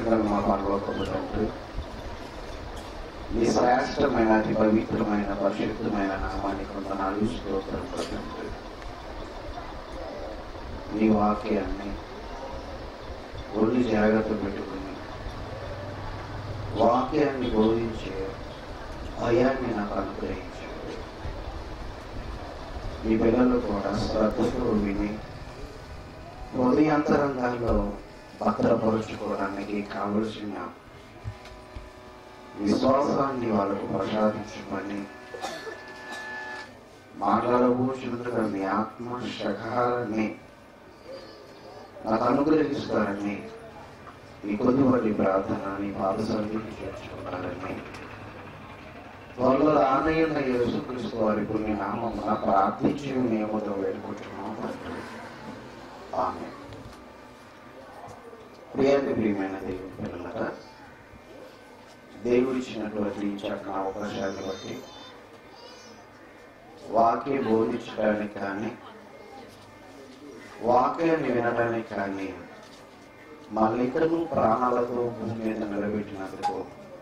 కృపగల మా పరలోకపు తండ్రి మీ శ్రేష్టమైన అతి పవిత్రమైన పరిశుద్ధమైన నామాన్ని కొందనాలు స్తోత్రం తండ్రి నీ వాక్యాన్ని ఒళ్ళు జాగ్రత్త పెట్టుకుని వాక్యాన్ని బోధించే భయాన్ని నాకు అనుగ్రహించండి మీ పిల్లలు కూడా శ్రద్ధతో విని హృదయాంతరంగాల్లో భద్రపరుచుకోవడానికి కావలసిన విశ్వాసాన్ని వాళ్ళకు ప్రసాదించమని మాట్లాడబోచుండగా మీ ఆత్మ శకాలని నాకు అనుగ్రహిస్తారని ఈ కొద్దిపాటి ప్రార్థనని పాదసరికి చేర్చుకున్నారని వాళ్ళ ఆనయ్యన యేసుక్రీస్తు వారి కొన్ని నామమున ప్రార్థించి నియమతో వేడుకుంటున్నాం తండ్రి. ఆమె ప్రియాతి ప్రియమైన దేవుని పిల్లలగా దేవుడు ఇచ్చినటువంటి ఈ చక్కని అవకాశాన్ని బట్టి వాక్యం బోధించడానికి కానీ వాక్యాన్ని వినడానికి కానీ మళ్ళికను ప్రాణాలతో భూమి మీద నిలబెట్టినందుకు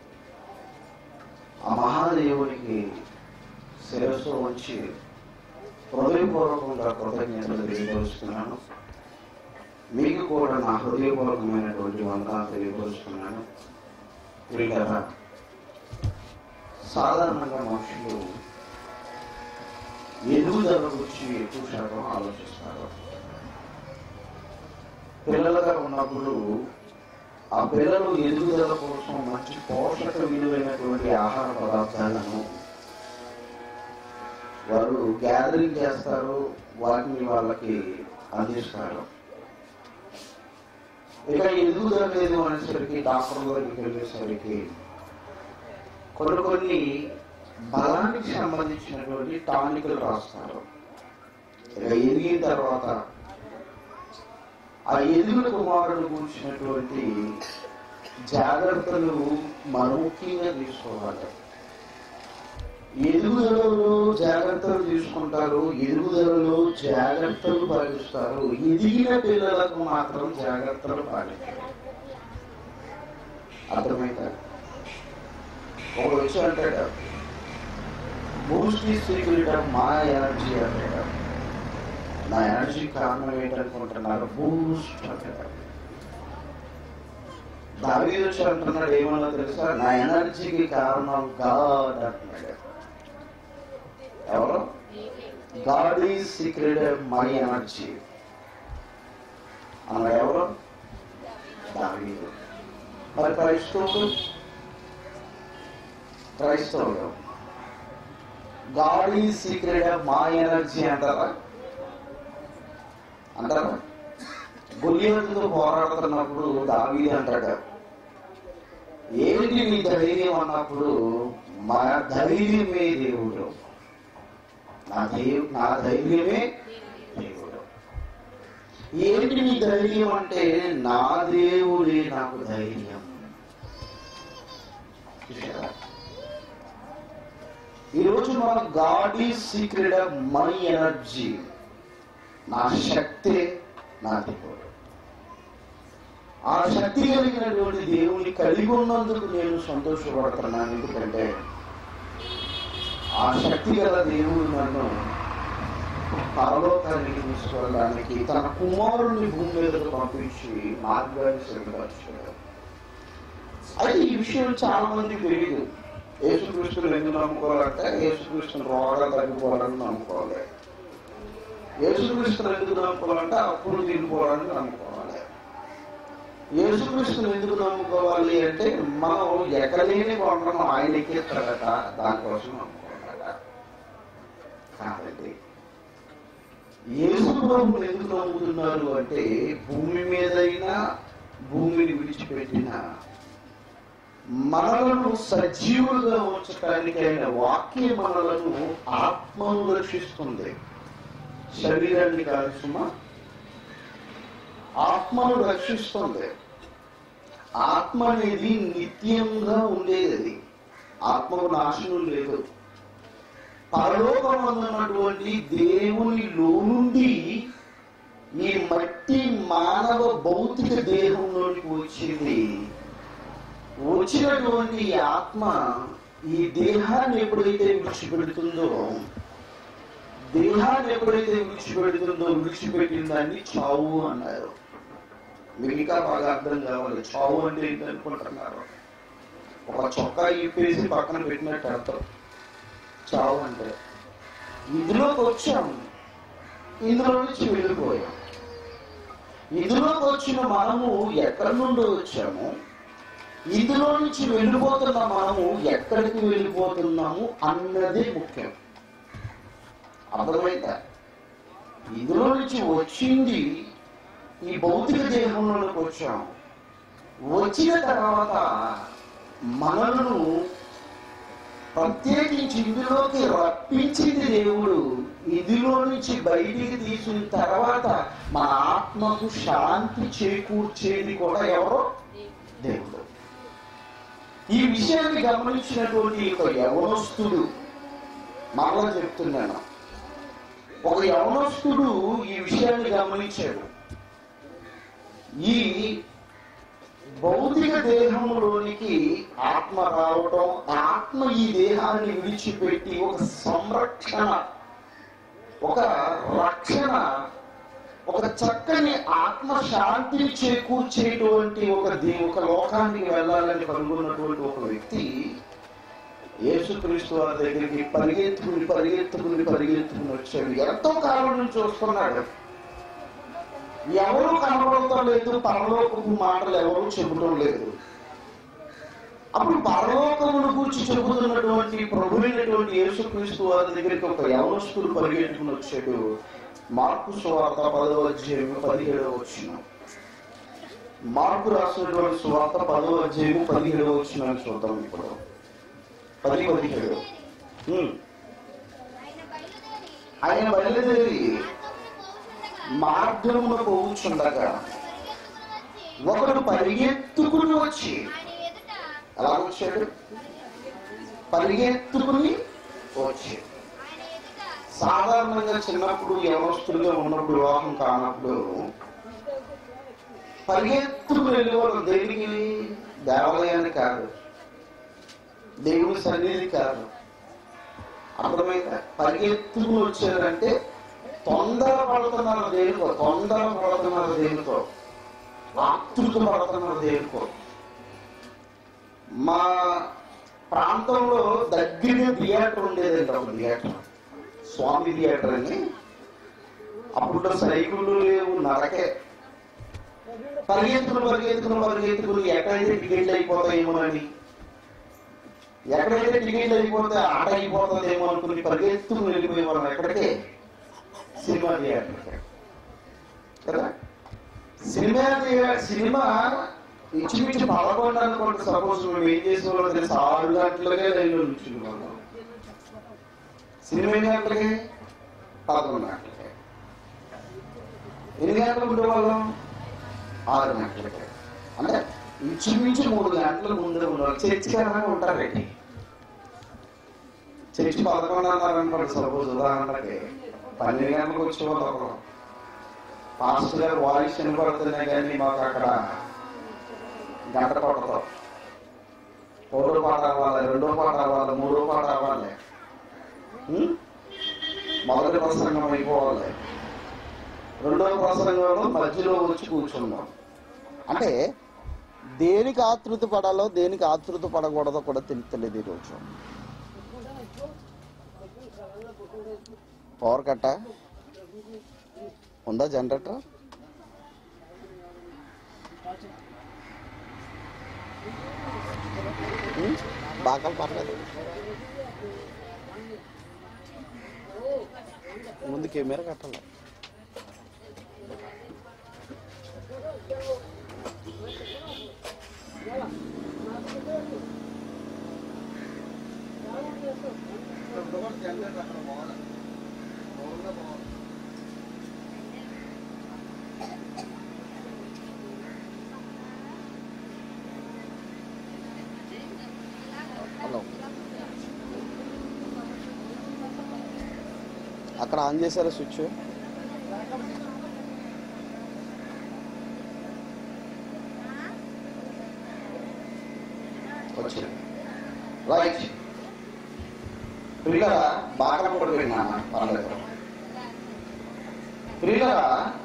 ఆ మహాదేవునికి శిరస్సు వచ్చి హృదయపూర్వకంగా కృతజ్ఞతలు తెలియపరుస్తున్నాను మీకు కూడా నా హృదయపూర్వకమైనటువంటి వందనాలు తెలియపరుస్తున్నాను ప్రియులరా సాధారణంగా మనుషులు ఎదుగుదల గురించి ఎక్కువ శాతం ఆలోచిస్తారు పిల్లలుగా ఉన్నప్పుడు ఆ పిల్లలు ఎదుగుదల కోసం మంచి పోషక విలువైనటువంటి ఆహార పదార్థాలను వారు గ్యాదరింగ్ చేస్తారు వాటిని వాళ్ళకి అందిస్తారు ఇక ఎదుగుదల లేదు అనేసరికి డాక్టర్ దగ్గరికి వెళ్ళేసరికి కొన్ని కొన్ని బలానికి సంబంధించినటువంటి టానిక్లు రాస్తారు ఇక ఎదిగిన తర్వాత ఆ ఎదుగుల కుమారుడు గురించినటువంటి జాగ్రత్తలు మనం ముఖ్యంగా తీసుకోవాలి ఎదుగుదలలో జాగ్రత్తలు తీసుకుంటారు ఎదుగుదలలో జాగ్రత్తలు పాటిస్తారు ఎదిగిన పిల్లలకు మాత్రం జాగ్రత్తలు పాటిస్తారు అర్థమైందా ఒకడు వచ్చి అంటాడు బూస్ట్ సీక్రెట్ ఆఫ్ మా ఎనర్జీ అంటాడు నా ఎనర్జీ కారణం ఏంటనుకుంటున్నారు బూస్ట్ అంటాడు దావీ వచ్చి అంటున్నాడు ఏమన్నా తెలుసా నా ఎనర్జీకి కారణం గాడ్ అంటున్నాడు ఎవరు God is secret my energy అన్నాడు ఎవరు దావీదు మరి క్రైస్తవులు క్రైస్తవులు గాడ్ ఈజ్ సీక్రెట్ మా ఎనర్జీ అంటారా అంటారా గొల్లియతుతో పోరాడుతున్నప్పుడు దావీ అంటాడు ఏంటి నీ ధైర్యం అన్నప్పుడు మా ధైర్యమే దేవుడు నా దేవు నా ధైర్యమే దేవుడు ఏంటి నీ ధైర్యం అంటే నా దేవుడే నాకు ధైర్యం చూశారా? ఈరోజు మన God is secret of my energy నా శక్తే నా దేవుడు ఆ శక్తి కలిగినటువంటి దేవుని కలిగి ఉన్నందుకు నేను సంతోషపడుతున్నాను ఎందుకంటే ఆ శక్తి గల దేవుడు నన్ను పరలోకానికి తీసుకెళ్ళడానికి తన కుమారుని భూమి మీదకు పంపించి మార్గాన్ని సిద్ధపరిచాడు అయితే ఈ విషయం చాలా మంది తెలియదు యేసుక్రీస్తుని ఎందుకు నమ్ముకోవాలంటే యేసుక్రీస్తుని రోగాలు తగ్గిపోవాలని నమ్ముకోవాలి యేసుక్రీస్తుని ఎందుకు నమ్ముకోవాలంటే అప్పులు తిరిగిపోవాలని నమ్ముకోవాలి యేసుక్రీస్తుని ఎందుకు నమ్ముకోవాలి అంటే మనం ఎక్కలేని కొండను ఆయన ఎక్కిస్తాడట దానికోసం నమ్ముకోవాలట కాదండి యేసు ప్రభువుని ఎందుకు నమ్ముతున్నారు అంటే భూమి మీదైనా భూమిని విడిచిపెట్టిన మనలను సజీవులుగా ఉంచడానికి ఆయన వాక్యం మనలను ఆత్మను రక్షిస్తుంది శరీరాన్ని కాదు సుమా ఆత్మను రక్షిస్తుంది ఆత్మ అనేది నిత్యంగా ఉండేది అది ఆత్మకు నాశనం లేదు పరలోకం ఉన్నటువంటి దేవునిలో నుండి ఈ మట్టి మానవ భౌతిక దేహంలోనికి వచ్చింది వచ్చినటువంటి ఈ ఆత్మ ఈ దేహాన్ని ఎప్పుడైతే విడిచిపెడుతుందో దేహాన్ని ఎప్పుడైతే విడిచిపెడుతుందో విడిచిపెట్టిన దాన్ని చావు అన్నారు మీకు ఇంకా బాగా అర్థం కావాలి చావు అంటే ఏంటి అనుకుంటున్నారు ఒక చొక్కా ఇప్పేసి పక్కన పెట్టినట్టు అర్థం చావు అంటే ఇందులోకి వచ్చాం ఇందులో నుంచి వెళ్ళిపోయాం ఇందులోకి వచ్చిన మనము ఎక్కడి నుండి వచ్చాము ఇందులో నుంచి వెళ్ళిపోతున్న మనము ఎక్కడికి వెళ్ళిపోతున్నాము అన్నదే ముఖ్యం అర్థమైందా ఇందులో నుంచి వచ్చింది ఈ భౌతిక దేహంలోకి వచ్చాం వచ్చిన తర్వాత మనలను ప్రత్యేకించి ఇందులోకి రప్పించింది దేవుడు ఇందులో నుంచి బయటికి తీసిన తర్వాత మన ఆత్మకు శాంతి చేకూర్చేది కూడా ఎవరో దేవుడు ఈ విషయాన్ని గమనించినటువంటి ఒక యవనస్తుడు మరలా చెప్తున్నాను ఒక యవనస్తుడు ఈ విషయాన్ని గమనించాడు ఈ భౌతిక దేహంలోనికి ఆత్మ రావటం ఆత్మ ఈ దేహాన్ని విడిచిపెట్టి ఒక సంరక్షణ ఒక రక్షణ ఒక చక్కని ఆత్మ శాంతిని చేకూర్చేటువంటి ఒక దే ఒక లోకానికి వెళ్ళాలని కనుగొన్నటువంటి ఒక వ్యక్తి యేసుక్రీస్తు వారి దగ్గరికి పరిగెత్తుకుని పరిగెత్తుకుని పరిగెత్తుకుని వచ్చాడు ఎంతో కాలం నుంచి వస్తున్నాడు ఎవరు కనబడటం లేదు పరలోకపు మాటలు ఎవరు చెబుటం లేదు అప్పుడు పరలోకమును గురించి చెబుతున్నటువంటి ప్రభువైనటువంటి యేసుక్రీస్తు వారి దగ్గరికి ఒక యవనస్తుడు పరిగెట్టుకుని వచ్చాడు మార్పు సువార్త పదవ అధ్యాయం పదిహేడవ వచ్చిన మార్పు రాసినటువంటి సువార్త పదవ అధ్యాయం పదిహేడవ వచ్చిన చూద్దాం ఇప్పుడు పది పదిహేడు ఉమ్. ఆయన బయలుదేరి ఆయన బయలుదేరి మార్గమున మార్గమున పోవుచుండగా పోవుచుండగా పరిగెత్తుకుని వచ్చి ఒకడు పరిగెత్తుకుని వచ్చి ఆయన ఎదుట ఎలా వచ్చాడు పరిగెత్తుకుని వచ్చి ఆయన ఎదుట సాధారణంగా చిన్నప్పుడు యవనస్తులుగా ఉన్నప్పుడు వివాహం కానప్పుడు పరిగెత్తుకుని వెళ్ళేవాళ్ళు దేనికి దేవాలయాన్ని కాదు దేవుని సన్నిధి కాదు అర్థమైందా పరిగెత్తుకుని వచ్చారంటే తొందర పడుతున్నారు దేనికో తొందర పడుతున్నారు దేనికో ఆతృత పడుతున్నారు దేనికో మా ప్రాంతంలో దగ్గరగా థియేటర్ ఉండేదండి ఒక థియేటర్ స్వామి థియేటర్ అని అప్పుడు సైకిళ్ళు లేవు నరకే పరిగెత్తుకుని పరిగెత్తుకుని పరిగెత్తుకుని ఎక్కడైతే టికెట్లు అయిపోతాయేమోనని ఎక్కడైతే టికెట్లు అయిపోతే ఆట అయిపోతుందేమో అనుకుని పరిగెత్తుకుని వెళ్ళిపోయేవాళ్ళం ఎక్కడికే సినిమా థియేటర్కి కదా సినిమా థియేటర్ సినిమా ఇంచుమించు పదకొండు అనుకోండి సపోజ్ మేము ఏం చేసేవాళ్ళం తెలుసు ఆరు గంటలకే లైన్లో నుంచుకున్నాము సినిమా ఎన్ని గంటలకి పదకొండు గంటలకి ఎన్ని గంటలకు ఉండేవాళ్ళం ఆరు గంటలకి అంటే ఇంచుమించు మూడు గంటల ముందే ఉండేవాళ్ళు చర్చికి ఏమైనా ఉంటారండి చర్చి పదకొండు అన్నారు అనుకోండి సపోజ్ ఉదాహరణకి పన్నెండు గంటలకు వచ్చేవాళ్ళు ఒకరు పాస్టర్ గారు వాయిస్ వినపడుతున్నాయి కానీ మాకు అక్కడ గంట కొడతాం ఒకటో పాట అవ్వాలి రెండో పాట అవ్వాలి మూడో పాట అవ్వాలి ఉం? మొదటి ప్రసంగం అయిపోవాలి రెండో ప్రసంగంలో మధ్యలో వచ్చి కూర్చున్నాం అంటే దేనికి ఆతృత పడాలో దేనికి ఆతృత పడకూడదో కూడా తెలుస్తలేదు ఈరోజు పవర్ కట్ట ఉందా జనరేటర్ బాగా పర్లేదు ముందు కెమెరా కట్టాలి హలో అక్కడ ఆన్ చేశారా స్విచ్ పిల్లల బాగా పడిపోయినా పర్లేదు పిల్లల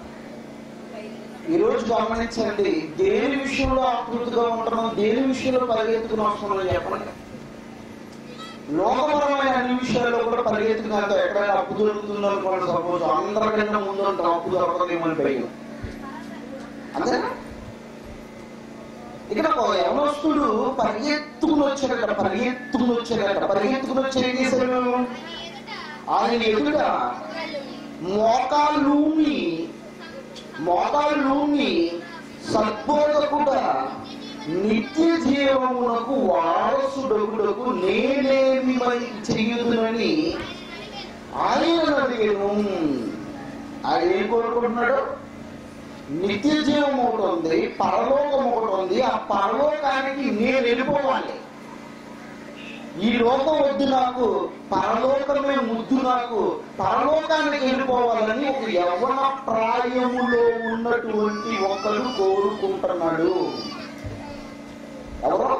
ఈరోజు గమనించండి దేని విషయంలో ఆకృతిగా ఉంటున్నాం దేని విషయంలో పరిగెత్తుకుని వస్తున్నాం చెప్పండి లోకపరమైన అన్ని విషయాల్లో కూడా పరిగెత్తుకుని వెళ్తాం ఎక్కడైనా అప్పు దొరుకుతుందో అనుకోండి సపోజ్ అందరికన్నా ముందు ఉంటాం అప్పు దొరకదేమని భయం అంతేనా ఇక్కడ ఒక యవనస్తుడు పరిగెత్తుకుని వచ్చాడట పరిగెత్తుకుని వచ్చాడట పరిగెత్తుకుని వచ్చి ఏం చేశాడు ఆయన ఎదుట ఆయన ఎదుట ఒకళ్ళు మోకాళ్ళూమి మోకాళ్ళూమి సద్బోధకుడా నిత్య జీవమునకు వారసుడగుడకు నేనేమి మరి చెయ్యుదునని ఆయన అడిగాను ఆయన ఏం కోరుకుంటున్నాడు నిత్య జీవం ఒకటి ఉంది పరలోకం ఒకటి ఉంది ఆ పరలోకానికి నేను వెళ్ళిపోవాలి ఈ లోకం వద్దు నాకు పరలోకమే ముద్దు నాకు పరలోకానికి వెళ్ళిపోవాలని ఒక యవ్వన ప్రాయములో ఉన్నటువంటి ఒకరు కోరుకుంటున్నాడు ఎవరు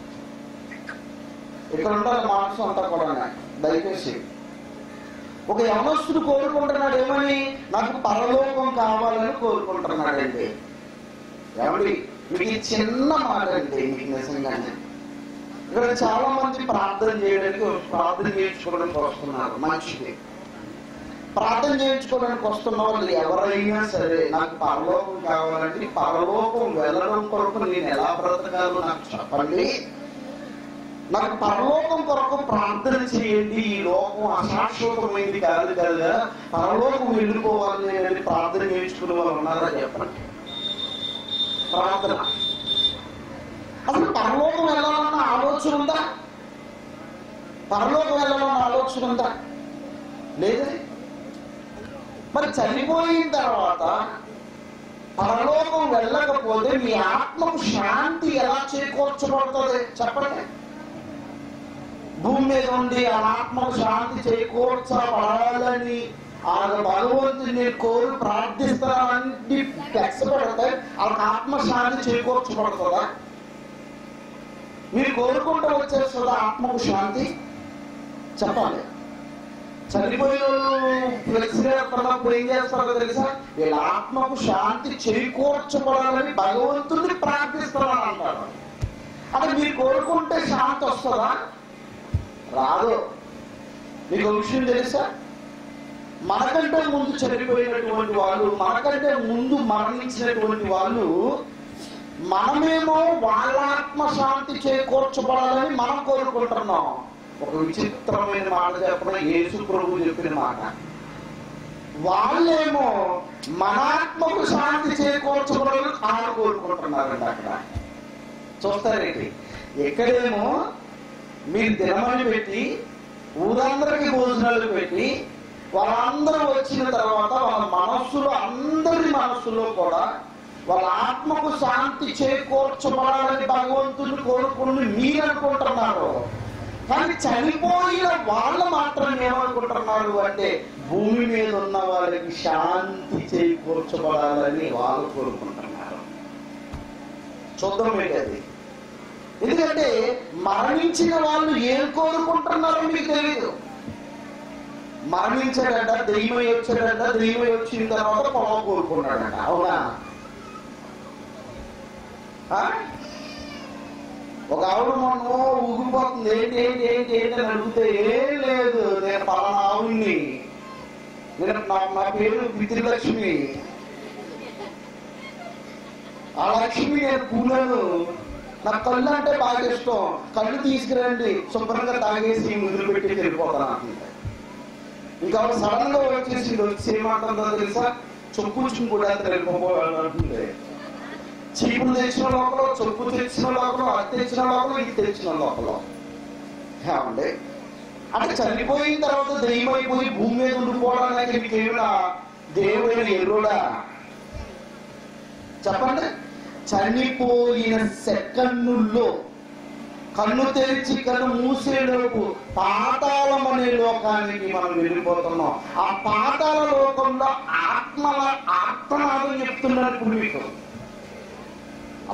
ఇక్కడ ఉండాలి మానసు అంతా కూడా దయచేసి ఒక యవనస్తుడు కోరుకుంటున్నాడు ఏమని నాకు పరలోకం కావాలని కోరుకుంటున్నాడండి ఏమండి మీకు ఈ చిన్న మాట అండి మీకు నిజంగానే ఇక్కడ చాలా మంది ప్రార్థన చేయడానికి ప్రార్థన చేయించుకోవడానికి వస్తున్నారు మంచిది ప్రార్థన చేయించుకోవడానికి వస్తున్న వాళ్ళు ఎవరైనా సరే నాకు పరలోకం కావాలంటే పరలోకం వెళ్ళడం కొరకు నేను ఎలా బ్రతకాలో నాకు చెప్పండి నాకు పరలోకం కొరకు ప్రార్థన చేయండి ఈ లోకం అశాశ్వతమైంది కాదు కదా పరలోకం వెళ్ళిపోవాలి అని ప్రార్థన చేయించుకునే వాళ్ళు ఉన్నారా చెప్పండి ప్రార్థన అసలు పరలోకం వెళ్ళాలన్న ఆలోచన ఉందా పరలోకం వెళ్ళాలన్న ఆలోచన ఉందా లేదు మరి చనిపోయిన తర్వాత పరలోకం వెళ్ళకపోతే మీ ఆత్మకు శాంతి ఎలా చేకూర్చబడుతుంది చెప్పండి భూమి మీద ఉండి ఆ ఆత్మకు శాంతి చేకూర్చబడాలని ఆ భగవంతుని కోరి ప్రార్థిస్తానని ఫ్లెక్స్ పెడతాయి వాళ్ళకి ఆత్మ శాంతి చేకూర్చబడుతుందా మీరు కోరుకుంటూ వచ్చేస్తుందా ఆత్మకు శాంతి చెప్పాలి చనిపోయిన వాళ్ళు ఫ్లెక్స్ పెడుతున్నప్పుడు ఏం చేస్తారో తెలుసా వీళ్ళ ఆత్మకు శాంతి చేకూర్చబడాలని భగవంతుడిని ప్రార్థిస్తారని అంటారు అంటే మీరు కోరుకుంటే శాంతి వస్తుందా రాదు మీకు ఒక విషయం తెలుసా మనకంటే ముందు చనిపోయినటువంటి వాళ్ళు మనకంటే ముందు మరణించినటువంటి వాళ్ళు మనమేమో వాళ్ళ ఆత్మశాంతి చేకూర్చబడాలని మనం కోరుకుంటున్నాం ఒక విచిత్రమైన మాట చెప్పడం యేసు ప్రభు చెప్పిన మాట వాళ్ళేమో మన ఆత్మకు శాంతి చేకూర్చబడాలని వాళ్ళు కోరుకుంటున్నారండి అక్కడ చూస్తారేంటి ఎక్కడేమో మీరు దినమని పెట్టి ఊరందరికి భోజనాలు పెట్టి వాళ్ళందరూ వచ్చిన తర్వాత వాళ్ళ మనస్సులో అందరి మనస్సులో కూడా వాళ్ళ ఆత్మకు శాంతి చేకూర్చబడాలని భగవంతుని కోరుకుని మీరు అనుకుంటున్నారు కానీ చనిపోయిన వాళ్ళు మాత్రం ఏమనుకుంటున్నారు అంటే భూమి మీద ఉన్న వాళ్ళకి శాంతి చేకూర్చబడాలని వాళ్ళు కోరుకుంటున్నారు చూద్దాం ఏంటి అది ఎందుకంటే మరణించిన వాళ్ళు ఏం కోరుకుంటున్నారో మీకు తెలియదు మరణించాడంట దెయ్యమై వచ్చాడంట దెయ్యమై వచ్చిన తర్వాత పొలం కోరుకున్నాడంట అవునా ఆ? ఒక ఆవిడ మొన్న ఊగిపోతుంది ఏంటి ఏంటి ఏంటి ఏంటి అని అడిగితే ఏం లేదు నేను పలానా ఆవుని నేను నా నా పేరు పితృలక్ష్మి ఆ లక్ష్మి నేను కూలాను నా కళ్ళు అంటే బాగా ఇష్టం కళ్ళు తీసుకురండి శుభ్రంగా తాగేసి ముద్దులు పెట్టి వెళ్ళిపోతాను అంటుంది ఇంకా సడన్ గా వచ్చేసి వచ్చి ఏమంటుందో తెలుసా చొప్పు కూడా వెళ్ళిపోవాలంటుంది చీపులు తెచ్చిన లోపల చొప్పు తెచ్చిన లోపల అది తెచ్చిన లోపల ఇది తెచ్చిన లోపల ఏమండి అంటే చనిపోయిన తర్వాత దెయ్యమైపోయి భూమి మీద ఉండిపోవడానికి మీకు ఏమైనా దేవుడైన ఎరుడా చెప్పండి చనిపోయిన సెకండుల్లో కన్ను తెరిచి కన్ను మూసేలోపు పాతాళం అనే లోకానికి మనం వెళ్ళిపోతున్నాం ఆ పాతాళ లోకంలో ఆత్మల ఆత్మనాదం చెప్తున్నాను ఇప్పుడు మీకు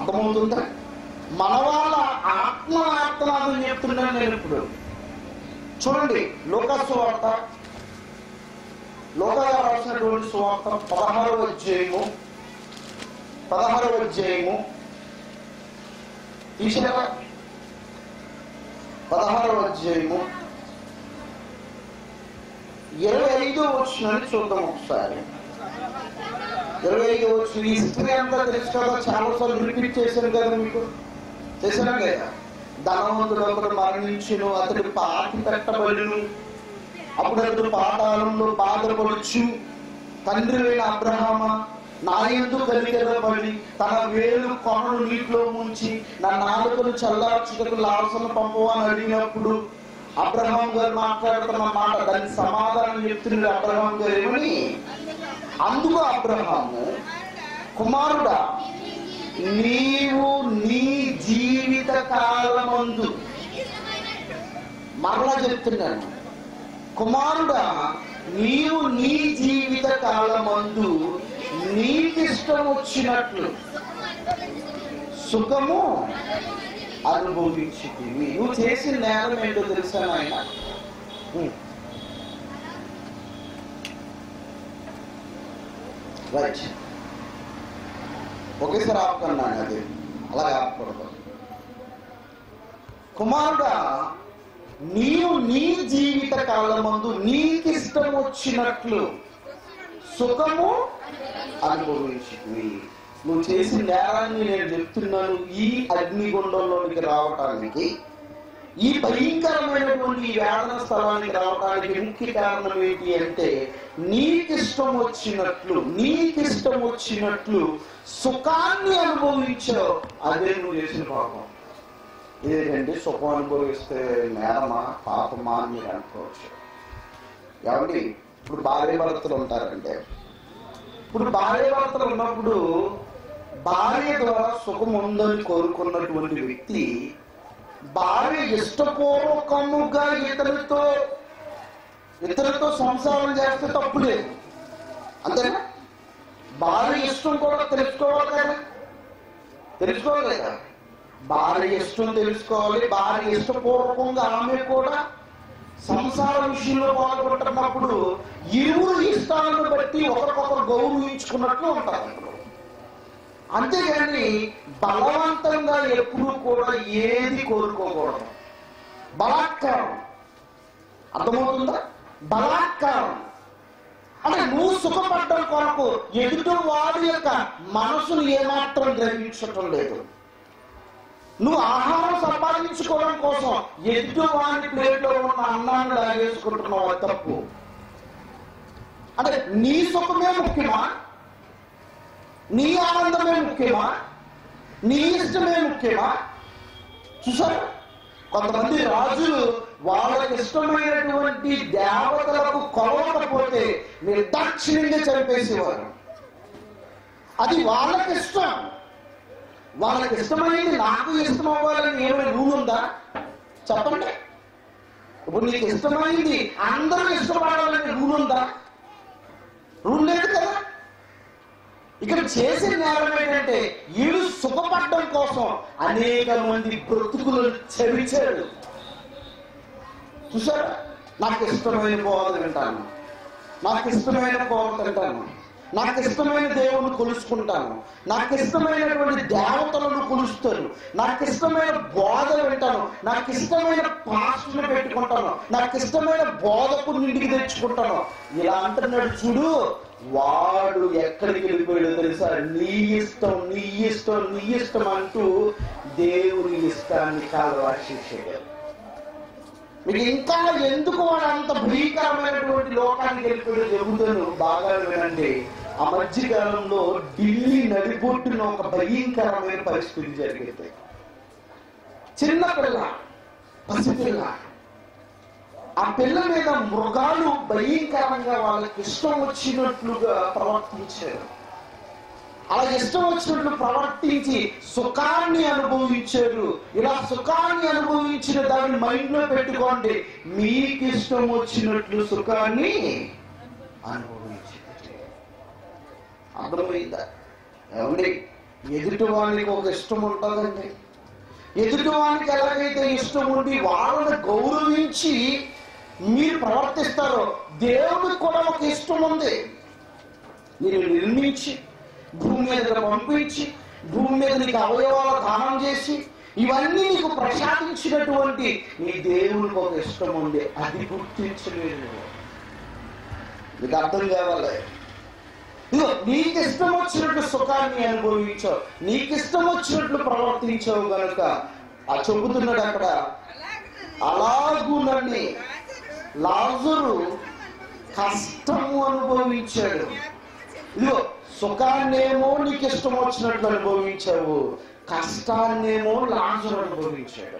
అర్థమవుతుందా మన వాళ్ళ ఆత్మ ఆత్మనాదం చెప్తున్నాను నేను ఇప్పుడు చూడండి లోకాసు వార్త లోకా రాసినటువంటి సువార్త పదహారవ అధ్యాయము పదహారవ అధ్యాయము తీసారా పదహారవ అధ్యాయము ఇరవై ఐదో వచ్చినని చూద్దాం ఒకసారి ఇరవై ఐదో వచ్చిన ఈ హిస్టరీ అంతా తెలుసు కదా చాలా సార్లు రిపీట్ చేశాను కదా మీకు చేశాను కదా ధనవంతుడు ఒకడు మరణించును అతడు పాతి పెట్టబడును అప్పుడు అతడు పాతాళంలో బాధపడుచు తండ్రి అయిన అబ్రహామ నా ఎందు కలిగబడి తన వేలు కొనను నీటిలో ముంచి నా నాలుకను చల్లార్చుటకు లాసను పంపవని అడిగినప్పుడు అబ్రహాం గారు మాట్లాడుతున్న మాట దానికి సమాధానం చెప్తున్నాడు అబ్రహాం గారు ఏమని అందుకు అబ్రహాము కుమారుడా నీవు నీ జీవిత కాలమందు మరలా చెప్తున్నాను కుమారుడా నీవు నీ జీవిత కాలమందు నీకిష్టం వచ్చినట్లు సుఖము అనుభవించుతుంది నువ్వు చేసిన నేరం ఏంటో తెలుసా నాయన ఉం. రైట్ ఒకేసారి ఆపుకున్నాను అది అలా ఆపకూడదు కుమారుడా నీవు నీ జీవిత కాలమందు నీకిష్టం వచ్చినట్లు సుఖము అనుభవించింది నువ్వు చేసిన నేరాన్ని నేను చెప్తున్నాను ఈ అగ్నిగుండంలోనికి రావటానికి ఈ భయంకరమైనటువంటి ఈ వేదన స్థలానికి రావడానికి ముఖ్య కారణం ఏంటి అంటే నీకిష్టం వచ్చినట్లు నీకిష్టం వచ్చినట్లు సుఖాన్ని అనుభవించావు అదే నువ్వు చేసిన పాపం ఇదేంటండి సుఖం అనుభవిస్తే నేరమా పాపమా అని మీరు అనుకోవచ్చు ఏమండి ఇప్పుడు భార్య భర్తలు ఉంటారంటే ఇప్పుడు భార్య భర్తలు ఉన్నప్పుడు భార్య ద్వారా సుఖం ఉందని కోరుకున్నటువంటి వ్యక్తి భార్య ఇష్టపూర్వకముగా ఇతరులతో ఇతరులతో సంసారం చేస్తే తప్పు లేదు అంతేనా భార్య ఇష్టం కూడా తెలుసుకోవాలి కదా తెలుసుకోవాలి కదా భార్య ఇష్టం తెలుసుకోవాలి భార్య ఇష్టపూర్వకంగా ఆమె కూడా సంసార విషయంలో పాల్గొంటున్నప్పుడు ఇరువురు ఇష్టాలను బట్టి ఒకరికొకరు గౌరవించుకున్నట్లు ఉంటారు అప్పుడు. అంతేగాని బలవంతంగా ఎప్పుడూ కూడా ఏది కోరుకోకూడదు బలాత్కారం అర్థమవుతుందా బలాత్కారం అంటే నువ్వు సుఖపడ్డం కొరకు ఎదుటి వాడి యొక్క మనసును ఏమాత్రం గ్రహించటం లేదు నువ్వు ఆహారం సంపాదించుకోవడం కోసం ఎదుటి వాడి ప్లేట్లో ఉన్న అన్నాన్ని లాగేసుకుంటున్నావు అది తప్పు అంటే నీ సుఖమే ముఖ్యమా నీ ఆనందమే ముఖ్యమా నీ ఇష్టమే ముఖ్యమా చూసారా కొంతమంది రాజులు వాళ్ళకి ఇష్టమైనటువంటి దేవతలకు కొలవకపోతే నిర్దాక్షిణ్యంగా చంపేసేవారు అది వాళ్ళకి ఇష్టం వాళ్ళకి ఇష్టమైంది నాకు ఇష్టం అవ్వాలని ఏమైనా రూల్ ఉందా చెప్పండి ఇప్పుడు నీకు ఇష్టమైంది అందరూ ఇష్టపడాలని రూల్ ఉందా రూల్ లేదు కదా ఇక్కడ చేసిన నేరం ఏంటంటే వీడు సుఖపడడం కోసం అనేక మంది బ్రతుకులు చెరిచాడు చూసారా నాకు ఇష్టమైన బోధ వింటాను నాకు ఇష్టమైన బోధ తింటాను నాకు ఇష్టమైన దేవుని కొలుసుకుంటాను నాకు ఇష్టమైనటువంటి దేవతలను కొలుస్తాను నాకు ఇష్టమైన బోధ వింటాను నాకు ఇష్టమైన పాస్టర్ని పెట్టుకుంటాను నాకు ఇష్టమైన బోధకుని ఇంటికి తెచ్చుకుంటాను ఇలా అంటున్నాడు చూడు వాడు ఎక్కడికి వెళ్ళిపోయాడో తెలుసా నీ ఇష్టం నీ ఇష్టం నీ ఇష్టం అంటూ దేవుని ఇష్టాన్ని కాలవాశించాడు మీకు ఇంకా ఎందుకు వాడు అంత భీకరమైనటువంటి లోకానికి వెళ్ళిపోయాడు చెబుతాను బాగా వినండి ఆ మధ్యకాలంలో ఢిల్లీ నడిబొట్టున ఒక భయంకరమైన పరిస్థితి జరిగింది చిన్న పిల్ల పసిపిల్ల ఆ పిల్ల మీద మృగాలు భయంకరంగా వాళ్ళకి ఇష్టం వచ్చినట్లుగా ప్రవర్తించారు అలా ఇష్టం వచ్చినట్లు ప్రవర్తించి సుఖాన్ని అనుభవించారు ఇలా సుఖాన్ని అనుభవించిన దాన్ని మైండ్ లో పెట్టుకోండి మీకు ఇష్టం వచ్చినట్లు సుఖాన్ని అనుభవించండి అర్థమైందా ఏమండి ఎదుటి వానికి ఒక ఇష్టం ఉంటుందండి ఎదుటి వానికి ఎలాగైతే ఇష్టం ఉండి వాళ్ళని గౌరవించి మీరు ప్రవర్తిస్తారో దేవుడికి కూడా ఒక ఇష్టం ఉంది నేను నిర్మించి భూమి మీద పంపించి భూమి మీద నీకు అవయవాల దానం చేసి ఇవన్నీ నీకు ప్రసాదించినటువంటి నీ దేవునికి ఒక ఇష్టం ఉంది అది గుర్తించలేదు నువ్వు. నీకు అర్థం కావాలి ఇదిగో నీకు ఇష్టం వచ్చినట్లు సుఖాన్ని అనుభవించావు నీకు ఇష్టం వచ్చినట్లు ప్రవర్తించావు గనుక ఆ చెబుతున్నాడు అక్కడ అలాగునని లాజరు కష్టము అనుభవించాడు ఇదిగో సుఖాన్నేమో నీకు ఇష్టం వచ్చినట్లు అనుభవించావు కష్టాన్నేమో లాజరు అనుభవించాడు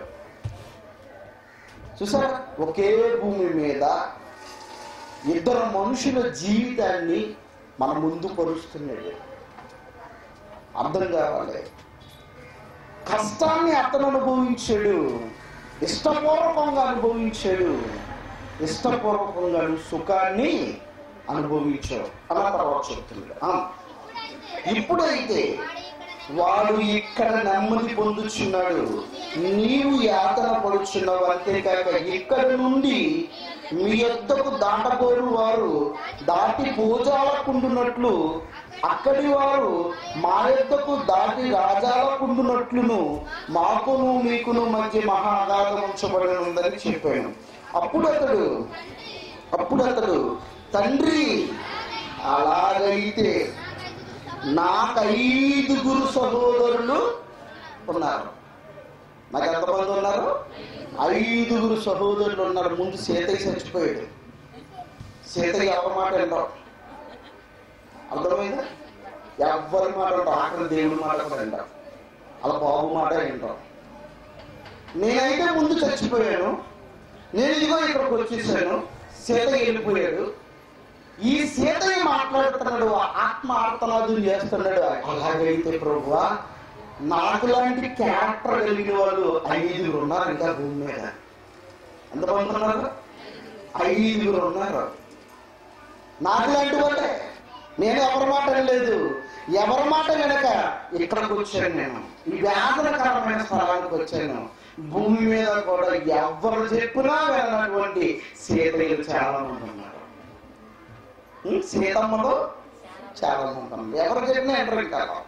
చూసారా ఒకే భూమి మీద ఇద్దరు మనుషుల జీవితాన్ని మన ముందు పరుస్తున్నాడు అర్థం కావాలి కష్టాన్ని అతను అనుభవించాడు ఇష్టపూర్వకంగా అనుభవించాడు ఇష్టపూర్వకంగా సుఖాన్ని అనుభవించాడు అన్న తర్వాత చెప్తున్నాడు ఆ, ఇప్పుడైతే వాడు ఇక్కడ నెమ్మది పొందుచున్నాడు నీవు యాతన పడుచున్నావు అంతేకాక ఇక్కడ నుండి మీ యొద్దకు దాటకోరు వారు దాటి పూజాలకుండునట్లు అక్కడి వారు మా యొద్దకు దాటి రాజాలకుండునట్లును మాకును మీకును మధ్య మహా అగాధం ఉంచబడి ఉందని చెప్పాను అప్పుడు అతడు అప్పుడు అతడు తండ్రి అలాగైతే నాకు ఐదుగురు సహోదరులు ఉన్నారు నాకు ఎంతమంది ఉన్నారు ఐదుగురు సహోదరులు ఉన్నారు ముందు సీతయ్య చచ్చిపోయాడు సీతయ్య ఎవరి మాట వింటాం అర్థమైందా ఎవరి మాట వింటాం ఆఖరి దేవుడి మాట కూడా వింటాం అలా బాబు మాట వింటాం నేనైతే ముందు చచ్చిపోయాను నేను ఇదిగో ఇక్కడికి వచ్చేసాను సీతయ్య వెళ్ళిపోయాడు ఈ సీతయ్య మాట్లాడుతున్నాడు ఆత్మ ఆర్తనాదం చేస్తున్నాడు అలాగైతే ప్రభువా నాకు లాంటి క్యారెక్టర్ కలిగిన వాళ్ళు ఐదుగురు ఉన్నారు ఇంకా భూమి మీద ఎంతమంది ఉన్నారు ఐదుగురు ఉన్నారు నాకు లాంటి వాళ్ళే నేను ఎవరి మాట వినలేదు ఎవరి మాట వినక ఇక్కడికి వచ్చాను నేను ఈ వ్యాధనకరమైన స్థలానికి వచ్చాను భూమి మీద కూడా ఎవరు చెప్పినా వినటువంటి సీతయ్యలు చాలా మంది ఉన్నారు ఉం? సీతమ్మలు చాలా మంది ఉన్నారు ఎవరు చెప్పినా ఎంటర్ కాదు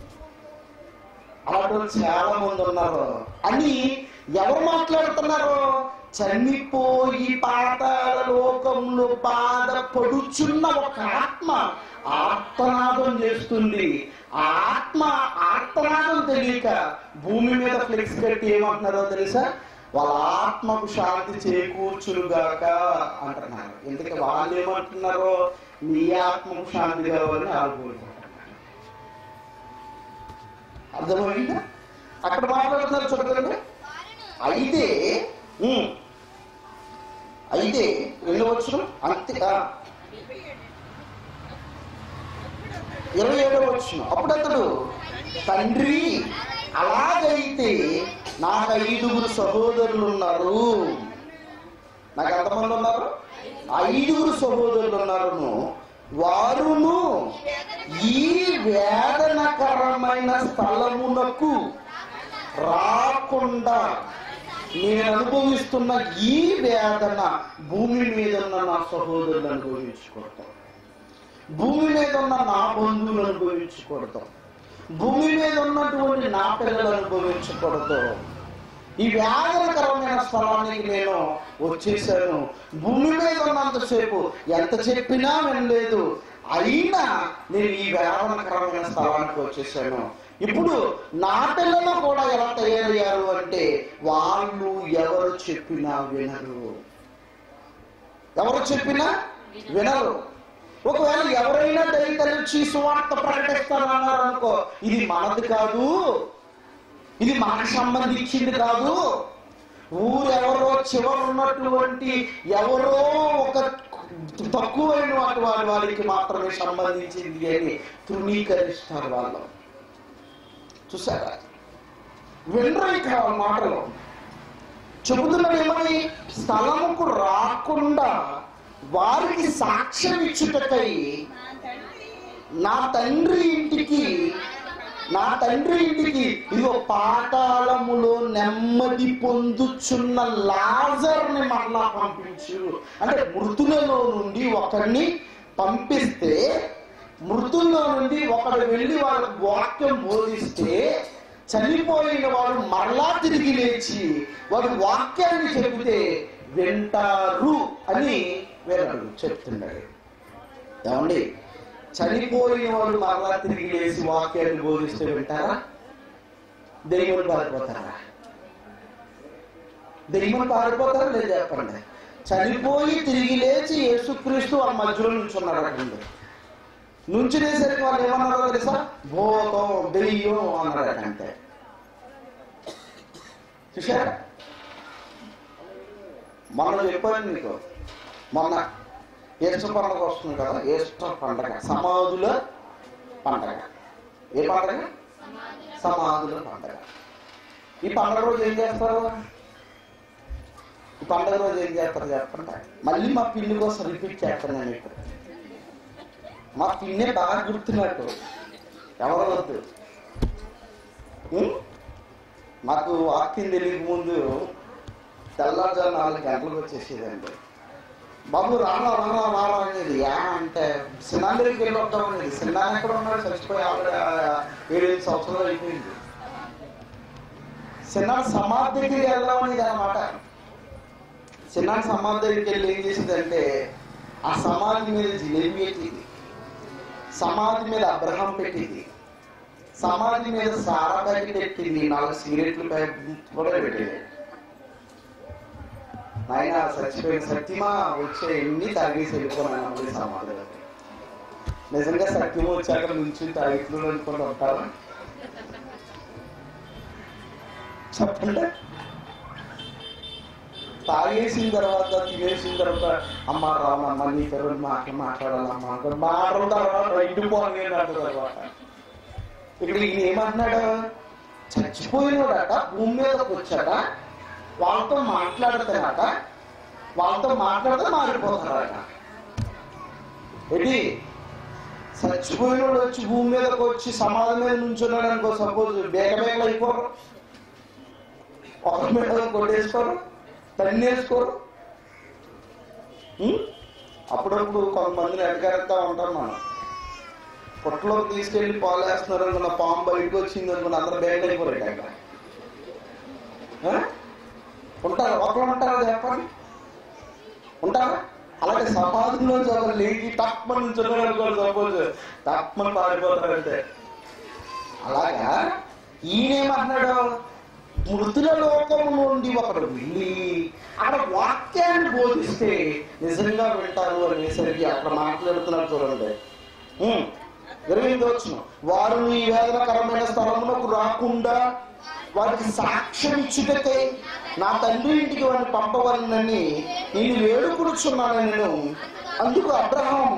అలాంటి చాలా మంది ఉన్నారు అని ఎవరు మాట్లాడుతున్నారు చనిపోయి పాతాళ లోకంలో బాధపడుచున్న ఒక ఆత్మ ఆర్తనాదం చేస్తుంది ఆ ఆత్మ ఆర్తనాదం తెలియక భూమి మీద ఫ్లెక్స్ కట్టి ఏమంటున్నారో తెలుసా వాళ్ళ ఆత్మకు శాంతి చేకూర్చునుగాక అంటున్నారు ఎందుకంటే వాళ్ళు ఏమంటున్నారో నీ ఆత్మకు శాంతి కావాలని ఆగుకుంటున్నారు అర్థమైందా అక్కడ మాట్లాడుతున్నారు చూడండి అయితే ఉమ్, అయితే వెళ్ళవచ్చు అంతే ఆ, ఇరవై ఏడవ వచ్చిన అప్పుడు అతడు తండ్రి అలాగైతే నాకు ఐదుగురు సహోదరులు ఉన్నారు నాకు ఎంతమంది ఉన్నారు ఐదుగురు సహోదరులు ఉన్నారు వారును ఈ వేదనకరమైన స్థలమునకు రాకుండా నేను అనుభవిస్తున్న ఈ వేదన భూమి మీద ఉన్న నా సహోదరులు అనుభవించుకుంటాం భూమి మీద ఉన్న నా బంధువులు అనుభవించకూడదు భూమి మీద ఉన్నటువంటి నా పిల్లలు అనుభవించకూడదు ఈ వ్యాధనకరమైన స్థలానికి నేను వచ్చేసాను భూమి మీద ఉన్నంతసేపు ఎంత చెప్పినా వినలేదు అయినా నేను ఈ వ్యాధనకరమైన స్థలానికి వచ్చేసాను ఇప్పుడు నా పిల్లలు కూడా ఎలా తయారయ్యారు అంటే వాళ్ళు ఎవరు చెప్పినా వినరు ఎవరు చెప్పినా వినరు ఒకవేళ ఎవరైనా దళితులు సువార్త ప్రకటిస్తారన్నారు అనుకో ఇది మనది కాదు ఇది మనకు సంబంధించింది కాదు ఊరెవరో చివరు ఉన్నటువంటి ఎవరో ఒక తక్కువైన వాటి వారి వారికి మాత్రమే సంబంధించింది అని తృణీకరిస్తారు వాళ్ళు చూసారా వినరు ఇక ఆ మాటలు చెబుతున్నది ఏమని స్థలముకు రాకుండా వారికి సాక్ష్యం ఇచ్చుటకై నా తండ్రి ఇంటికి నా తండ్రి ఇంటికి ఇదిగో పాతాళములో నెమ్మది పొందుచున్న లాజర్ని మరలా పంపించు అంటే మృతులలో నుండి ఒకరిని పంపిస్తే మృతుల్లో నుండి ఒకడు వెళ్ళి వాళ్ళకి వాక్యం బోధిస్తే చనిపోయిన వాడు మరలా తిరిగి లేచి వాడు వాక్యాన్ని చెబితే వింటారు అని వేరాడు చెప్తున్నాడు ఏమండి చనిపోయిన వాడు మరలా తిరిగి లేచి వాక్యాన్ని బోధిస్తే వింటారా దెయ్యం పారిపోతారా దెయ్యం పారిపోతారా లేదు చెప్పండి చనిపోయి తిరిగి లేచి యేసుక్రీస్తు ఆ మధ్యలో నుంచున్నాడు అక్కడ నుంచునేసరికి వాళ్ళు ఏమన్నారో తెలుసా భూతం దెయ్యం అన్నాడు అంతే చూసారా మొన్న చెప్పాను మీకు మొన్న ఈస్టర్ పండుగ వస్తుంది కదా ఈస్టర్ పండగ సమాధుల పండగ ఏ పండగ సమాధుల పండగ ఈ పండగ రోజు ఏం చేస్తారు ఈ పండగ రోజు ఏం చేస్తారు చెప్పండి మళ్ళీ మా పిల్లి కోసం రిపీట్ చేస్తాను నేను ఇక్కడ మా పిన్నే బాగా గుర్తు నాకు ఎవరు వద్దు ఉం? నాకు వాక్యం తెలియక ముందు తెల్లారుజాము నాలుగు గంటలకు వచ్చేసేదండి బాబు రానా రానా రానా అనేది యా అంటే సినాందరికి వెళ్ళి వద్దాం అనేది సినాన్ ఎక్కడ ఉన్నాడు చచ్చిపోయి ఆవిడ ఏడేడు సంవత్సరాలు అయిపోయింది సినాన్ సమాధి దగ్గరికి వెళ్దాం అనేది అనమాట సినాన్ సమాధి దగ్గరికి వెళ్ళి ఏం చేసిందంటే ఆ సమాధి మీద జిలేబీ పెట్టింది సమాధి మీద అబ్రహం పెట్టింది సమాధి మీద సారా ప్యాకెట్ పెట్టింది నాలుగు సిగరెట్లు ప్యాకెట్ కూడా పెట్టింది ఆయన చచ్చిపోయిన సత్యమా వచ్చే ఎన్ని తాగేసి వెళ్ళిపోయినా మళ్ళీ సమాధిలో నిజంగా సత్యం వచ్చాక నుంచి తాగిట్లు అనుకుంటూ ఉంటారు చెప్పండి తాగేసిన తర్వాత తినేసిన తర్వాత అమ్మ రామమ్మ నీ పేరు మాటలు మాట్లాడాలమ్మా అంటే మాటల తర్వాత ఇండిపోని తర్వాత ఇక్కడ ఈయన ఏమంటున్నాడు చచ్చిపోయినోడట భూమి మీదకి వచ్చాట వాళ్ళతో మాట్లాడతాడట వాళ్ళతో మాట్లాడితే మారిపోతారట ఏంటి చచ్చిపోయినోడు వచ్చి భూమి మీదకి వచ్చి సమాధి మీద నుంచున్నాడు అనుకో సపోజ్ బేగ బేగలు అయిపోరు ఒక మీద కొట్టేసుకోరు తన్నేసుకోరు ఉం? అప్పుడప్పుడు కొంతమందిని అడిగారుతా ఉంటాం మనం పొట్టలోకి తీసుకెళ్లి పాలు వేస్తున్నారు అనుకున్న పాము బయటకు వచ్చింది అనుకున్న అందరూ బేగ అయిపోరు అక్కడ ఆ? ఉంటారా ఒకరు ఉంటారా చెప్పండి ఉంటారా అలాగే సమాధిలో ఒకరు లేచి తప్పని నుంచి సపోజ్ తప్పని పారిపోతారంటే అలాగా ఈయనేమన్నాడు మృతుల లోకము నుండి ఒకడు వెళ్ళి అక్కడ వాక్యాన్ని బోధిస్తే నిజంగా వింటారు అనేసరికి అక్కడ మాట్లాడుతున్నారు చూడండి ఉం. ఇరవై ఎనిమిది వచ్చిన వారు ఈ వేదనకరమైన స్థలమునకు రాకుండా వారికి సాక్ష్యం ఇచ్చుటకై నా తండ్రి ఇంటికి వారిని పంపవలనని నేను వేడుకుడుచున్నాను నేను అందుకు అబ్రహాం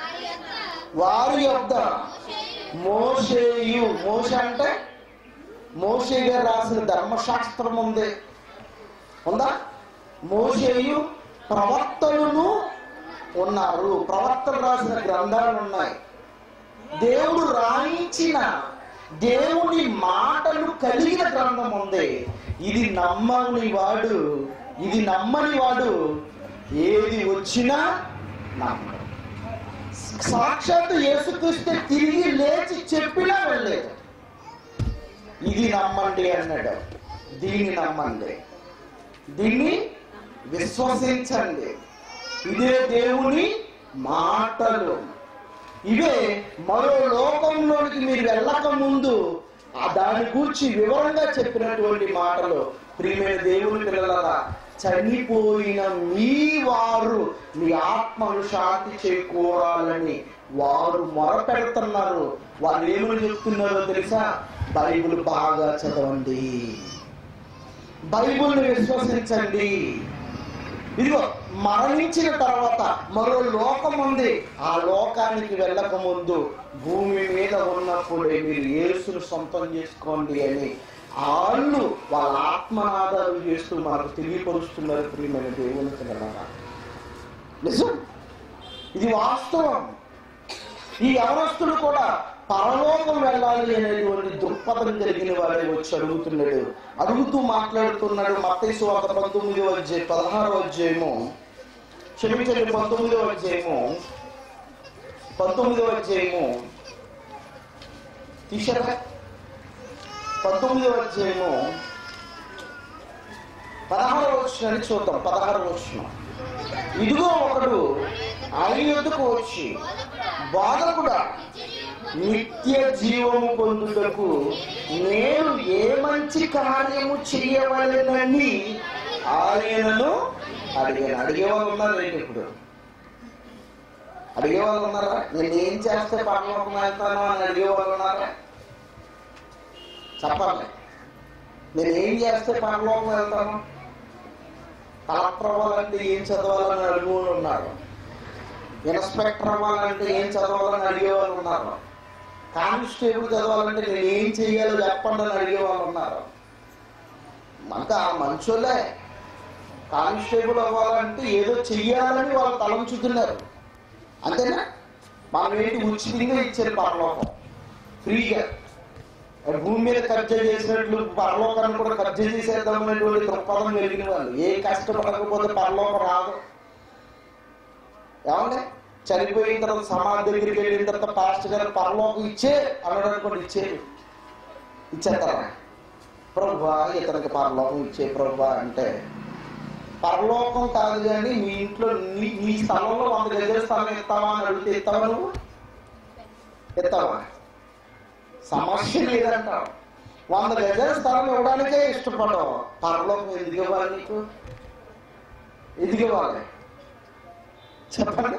వారి యొక్క వారి యొద్ద మోసేయు మోస అంటే మోసే గారు రాసిన ధర్మశాస్త్రం ఉంది ఉందా మోసేయు ప్రవక్తలను ఉన్నారు ప్రవక్తలు రాసిన గ్రంథాలు ఉన్నాయి దేవుడు రాయించిన దేవుని మాటలు కలిగిన గ్రంథం ఉంది ఇది నమ్మని వాడు ఇది నమ్మని వాడు ఏది వచ్చినా నమ్మడు సాక్షాత్తు యేసుక్రీస్తే తిరిగి లేచి చెప్పినా వెళ్ళలేదు ఇది నమ్మండి అన్నాడు దీన్ని నమ్మండి దీన్ని విశ్వసించండి ఇదే దేవుని మాటలు ఇవే మరో లోకంలోనికి మీరు వెళ్ళక ముందు ఆ దాని గురించి వివరంగా చెప్పినటువంటి మాటలు ప్రియమైన దేవుని పిల్లలరా చనిపోయిన మీ వారు మీ ఆత్మను శాంతి చేకూరాలని వారు మొరపెడుతున్నారు వాళ్ళు ఏమని చెప్తున్నారో తెలుసా బైబిల్ బాగా చదవండి బైబిల్ని విశ్వసించండి ఇదిగో మరణించిన తర్వాత మరో లోకం ఉంది ఆ లోకానికి వెళ్ళక ముందు భూమి మీద ఉన్నప్పుడే మీరు యేసును సొంతం చేసుకోండి అని వాళ్ళు వాళ్ళ ఆత్మనాదాలు చేస్తూ మనకు తెలియపరుస్తున్నారు ప్రియమైన దేవుని పిల్లలారా నిజం ఇది వాస్తవం ఈ యవనస్తుడు కూడా పరలోకం వెళ్ళాలి అనేటువంటి దృక్పథం కలిగిన వాడే వచ్చి అడుగుతున్నాడు అడుగుతూ మాట్లాడుతున్నాడు మత్తైసు ఒక పంతొమ్మిదో అధ్యాయం పదహారో అధ్యాయము క్షమించండి పంతొమ్మిదో అధ్యాయము పంతొమ్మిదో అధ్యాయము తీసారా పంతొమ్మిదో అధ్యాయము పదహారు వచ్చిన చూద్దాం పదహారు వచ్చిన ఇదిగో ఒకడు ఆయన యొద్దకు వచ్చి బాధకుడా నిత్య జీవము పొందుటకు నేను ఏ మంచి కార్యము చేయవలెనని ఆయనను అడిగాను అడిగేవాళ్ళు ఉన్నారు ఏంటి ఇప్పుడు అడిగేవాళ్ళు ఉన్నారా నేను ఏం చేస్తే పరలోకం వెళ్తాను అని అడిగేవాళ్ళు ఉన్నారా చెప్పాలి నేను ఏం చేస్తే పరలోకం వెళ్తాను కలెక్టర్ అవ్వాలంటే ఏం చదవాలని అడిగేవాళ్ళు ఉన్నారు ఇన్స్పెక్టర్ అవ్వాలంటే ఏం చదవాలని అడిగేవాళ్ళు ఉన్నారు కానిస్టేబుల్ చదవాలంటే నేను ఏం చెయ్యాలో చెప్పండి అని అడిగేవాళ్ళు ఉన్నారు మనకు ఆ మంచోళ్ళే కానిస్టేబుల్ అవ్వాలంటే ఏదో చెయ్యాలని వాళ్ళు తలంచుతున్నారు అంతేనా మనం ఏంటి ఉచితంగా ఇచ్చారు పరలోకం ఫ్రీగా భూమి మీద కబ్జా చేసినట్లు పరలోకాన్ని కూడా కబ్జా చేసేద్దాం అనేటువంటి దృక్పథం కలిగిన వాళ్ళు ఏ కష్టపడకపోతే పరలోకం రాదు ఏమండి చనిపోయిన తర్వాత సమాధి దగ్గరికి వెళ్ళిన తర్వాత పాస్టర్ గారు పరలోకం ఇచ్చే అన్నాడు అనుకోండి ఇచ్చేది ఇచ్చేస్తారా ప్రభా ఇతనికి పరలోకం ఇచ్చే ప్రభా అంటే పరలోకం కాదు కానీ మీ ఇంట్లో నీ నీ స్థలంలో వంద గజల స్థలం ఇస్తావా అని అడిగితే ఇస్తావా నువ్వు ఇస్తావా సమస్య లేదంటావు వంద గజల స్థలం ఇవ్వడానికే ఇష్టపడవు పరలోకం ఎందుకు ఇవ్వాలి నీకు ఎందుకు ఇవ్వాలి చెప్పండి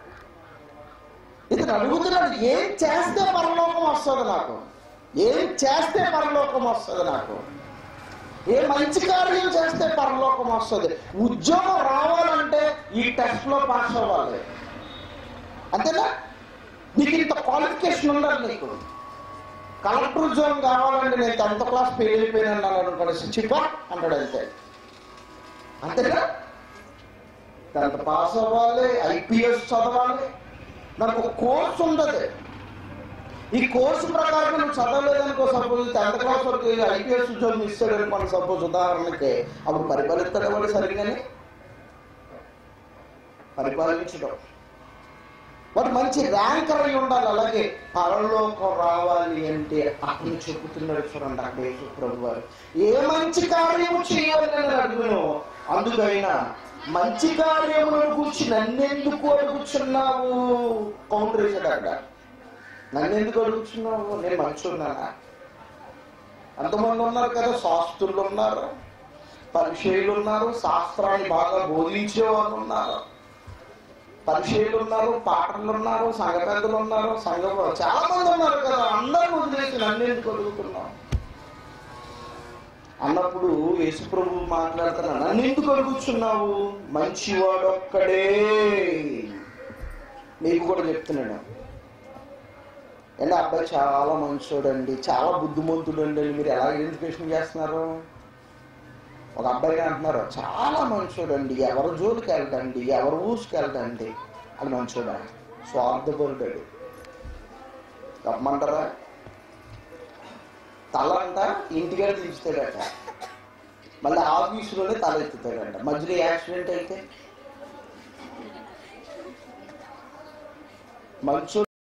ఇతను అడుగుతున్నాడు ఏం చేస్తే పరలోకం వస్తుంది నాకు ఏం చేస్తే పరలోకం వస్తుంది నాకు ఏ మంచి కార్యం చేస్తే పరలోకం వస్తుంది ఉద్యోగం రావాలంటే ఈ టెస్ట్ లో పాస్ అవ్వాలి అంతేనా నీకు ఇంత క్వాలిఫికేషన్ ఉండాలి నీకు కలెక్టర్ ఉద్యోగం కావాలంటే నేను టెన్త్ క్లాస్ ఫెయిల్ అయిపోయినాను అనుకోండి చిప్ప అంటాడు అంతే అంతేనా టెన్త్ పాస్ అవ్వాలి ఐపీఎస్ చదవాలి నాకు ఒక కోర్స్ ఉండదు ఈ కోర్సు ప్రకారం నువ్వు చదవలేదనుకో సపోజ్ టెన్త్ క్లాస్ వరకు ఐపీఎస్ ఉద్యోగం ఇస్తాడు అనుకోండి సపోజ్ ఉదాహరణకి అప్పుడు పరిపాలిస్తాడు ఎవరు సరిగానే పరిపాలించడం వాడు మంచి ర్యాంకర్ అయి ఉండాలి అలాగే పరలోకం రావాలి అంటే అతను చెబుతున్నాడు చూడండి అక్కడ యేసు ప్రభు వారు ఏ మంచి కార్యము చేయాలని అడుగును అందుకైనా మంచి కార్యములను కూర్చి నన్నెందుకు అడుగుచున్నావు కౌంటర్ వేసాడు అక్కడ నన్నెందుకు అడుగుతున్నావు నేను మంచి ఉన్నానా అంతమంది ఉన్నారు కదా శాస్త్రులు ఉన్నారు పరిచయులు ఉన్నారు శాస్త్రాన్ని బాగా బోధించే వాళ్ళు ఉన్నారు పరిచయులు ఉన్నారు పాటలు ఉన్నారు సంఘ పెద్దలు ఉన్నారు సంఘ చాలా మంది ఉన్నారు కదా అందరూ వదిలేసి నన్ను ఎందుకు అడుగుతున్నావు అన్నప్పుడు యేసుప్రభు మాట్లాడుతున్నాడు నన్ను ఎందుకు అడుగుతున్నావు మంచివాడు ఒక్కడే నీకు కూడా చెప్తున్నాడు అంటే అబ్బాయి చాలా మంచోడండి చాలా బుద్ధిమంతుడు అండి అని మీరు ఎలా ఐడెంటిఫికేషన్ చేస్తున్నారు ఒక అబ్బాయి అంటున్నారు చాలా మంచోడండి ఎవరి జోలికి వెళ్ళడండి ఎవరి ఊసుకి వెళ్ళడండి అది మంచోడా స్వార్థపరుడాడు చెప్పమంటారా తల అంట ఇంటికాడ తీస్తాడట మళ్ళీ ఆఫీసులోనే తల ఎత్తుతాడట మధ్యలో యాక్సిడెంట్ అయితే మంచో